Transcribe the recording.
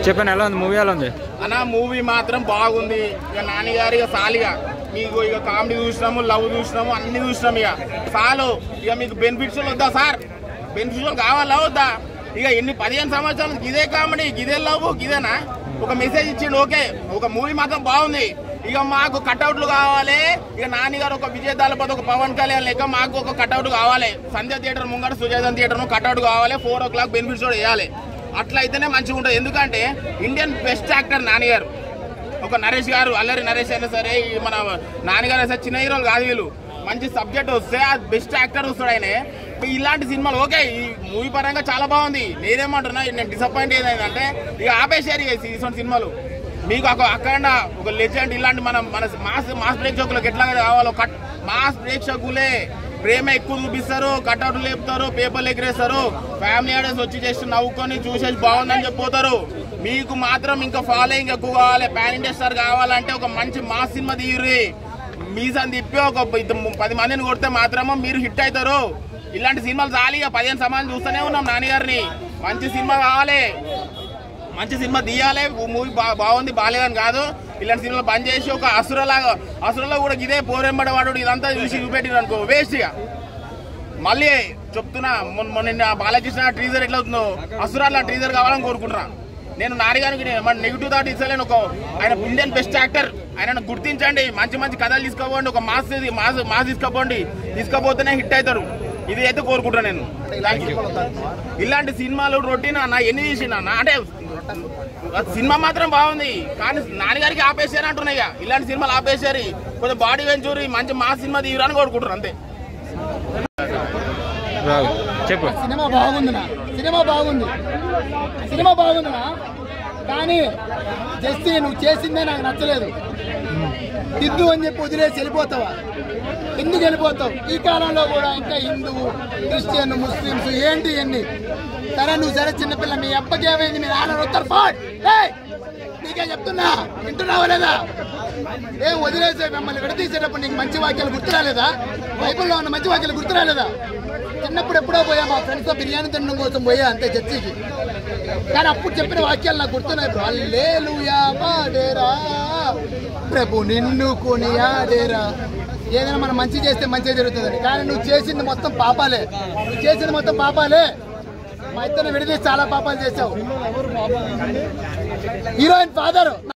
చెప్పండి ఎలా ఉంది మూవీ ఎలా ఉంది అన్న మూవీ మాత్రం బాగుంది ఇక నాన్నగారు ఇక సాలిగా మీకు ఇక కామెడీ చూసినాము లవ్ చూసినాము అన్ని చూసినాము ఇక చాలు ఇక మీకు బెనిఫిట్స్ వద్దా సార్ బెనిఫిట్స్ కావాలా వద్దా ఇక ఎన్ని పదిహేను సంవత్సరాలు ఇదే కామెడీ ఇదే లవ్ ఇదేనా ఒక మెసేజ్ ఇచ్చిండు ఓకే ఒక మూవీ మాత్రం బాగుంది ఇక మాకు కట్అవుట్లు కావాలి ఇక నాన్నగారు ఒక విజయ దళపతి ఒక పవన్ కళ్యాణ్ లెక్క మాకు ఒక కట్అవుట్ కావాలి సంధ్య థియేటర్ ముంగట సుజాతన్ థియేటర్ కట్అవుట్ కావాలి ఫోర్ ఓ క్లాక్ బెనిఫిట్స్ కూడా వేయాలి అట్లా అయితేనే మంచిగా ఉంటుంది ఎందుకంటే ఇండియన్ బెస్ట్ యాక్టర్ నాన్నగారు ఒక నరేష్ గారు అల్లరి నరేష్ అయినా సరే ఈ మన నాన్నగారు అయితే చిన్న హీరోలు కాదు వీళ్ళు మంచి సబ్జెక్ట్ వస్తే ఆ బెస్ట్ యాక్టర్ వస్తాడు ఆయన ఇలాంటి సినిమాలు ఓకే ఈ మూవీ పరంగా చాలా బాగుంది నేనేమంటున్నా నేను డిసప్పాయింట్ ఏదైందంటే ఇక ఆపేసారు ఇక ఇటువంటి సినిమాలు మీకు ఒక అక్కడ ఒక లెజెండ్ ఇలాంటి మనం మన మాస్ మాస్ ప్రేక్షకులకు ఎట్లా కావాలో కట్ మాస్ ప్రేక్షకులే ప్రేమ ఎక్కువ చూపిస్తారు కట్అవుట్లు లేపుతారు పేపర్లు ఎగిరేస్తారు ఫ్యామిలీ ఆడియన్స్ వచ్చి చేసి నవ్వుకొని చూసేసి బాగుందని చెప్పిపోతారు మీకు మాత్రం ఇంకా ఫాలోయింగ్ ఎక్కువ కావాలి పాన్ ఇండియా స్టార్ కావాలంటే ఒక మంచి మాస్ సినిమా తీయుర్రి మీసని తిప్పి ఒక ఇద్దరు పది మందిని కొడితే మాత్రము మీరు హిట్ అవుతారు ఇలాంటి సినిమాలు చాలి ఇక పదిహేను సమాజం చూస్తూనే ఉన్నాం నాన్నగారిని మంచి సినిమా కావాలి మంచి సినిమా తీయాలి మూవీ బాగుంది బాగాలేదని కాదు ఇలాంటి సినిమాలు బంద్ చేసి ఒక అసురలాగా అసురలో కూడా ఇదే పోరెంబడి వాడు ఇదంతా చూసి చూపెట్టిరు అనుకో వేస్ట్ ఇక మళ్ళీ చెప్తున్నా మొన్న మొన్న నిన్న బాలకృష్ణ ట్రీజర్ ఎట్లా అవుతుందో అసురాల ట్రీజర్ కావాలని కోరుకుంటున్నా నేను నారిగానికి మన నెగిటివ్ థాట్ ఇస్తలేను ఒక ఆయన ఇండియన్ బెస్ట్ యాక్టర్ ఆయనను గుర్తించండి మంచి మంచి కథలు తీసుకోపోండి ఒక మాస్ ఇది మాస్ మాస్ తీసుకోపోండి తీసుకపోతేనే హిట్ అవుతారు ఇది అయితే కోరుకుంటున్నా నేను Thank you. ఇలాంటి సినిమాలు రొటీన్ అన్న ఎన్ని తీసిన అంటే సినిమా మాత్రం బాగుంది కానీ నాన్నగారికి ఆపేసారు అంటున్నాయి ఇక. ఇలాంటి సినిమాలు ఆపేసారు కొంచెం బాడీ వెంచూరి మంచి మా సినిమా తీయరని కోరుకుంటారు అంతే రావు చెప్పు సినిమా బాగుందినా సినిమా బాగుంది సినిమా బాగుందినా కానీ జస్టి నువ్వు చేసిందే నాకు నచ్చలేదు హిందూ అని చెప్పి వదిలేసి వెళ్ళిపోతావా ఎందుకు వెళ్ళిపోతావు ఈ కాలంలో కూడా ఇంకా హిందువు క్రిస్టియన్ ముస్లిమ్స్ ఏంటి ఇవన్నీ సరే నువ్వు సరే చిన్నపిల్ల మీ అబ్బకి ఏమైంది మీ నాన్న వస్తారు ఫాట్ ఏయ్! నీకే చెప్తున్నా వింటున్నావా లేదా ఏం వదిలేసే మిమ్మల్ని విడదీసేటప్పుడు నీకు మంచి వాక్యాలు గుర్తురాలేదా బైబిల్లో ఉన్న మంచి వాక్యాలు గుర్తురాలేదా చిన్నప్పుడు ఎప్పుడో పోయా మా ఫ్రెండ్స్తో బిర్యానీ తినడం కోసం పోయా అంతే చర్చికి కానీ అప్పుడు చెప్పిన వాక్యాలు నాకు గుర్తున్నాయి బ్రో అల్లేలుయా పాడేరా ప్రభు నిన్ను కొనియాడేరా ఏదైనా మనం మంచి చేస్తే మంచిగా జరుగుతుందని కానీ నువ్వు చేసింది మొత్తం పాపాలే నువ్వు చేసింది మొత్తం పాపాలే మా ఇద్దరిని విడదీసి చాలా పాపాలు చేసావు హీరోయిన్ ఫాదర్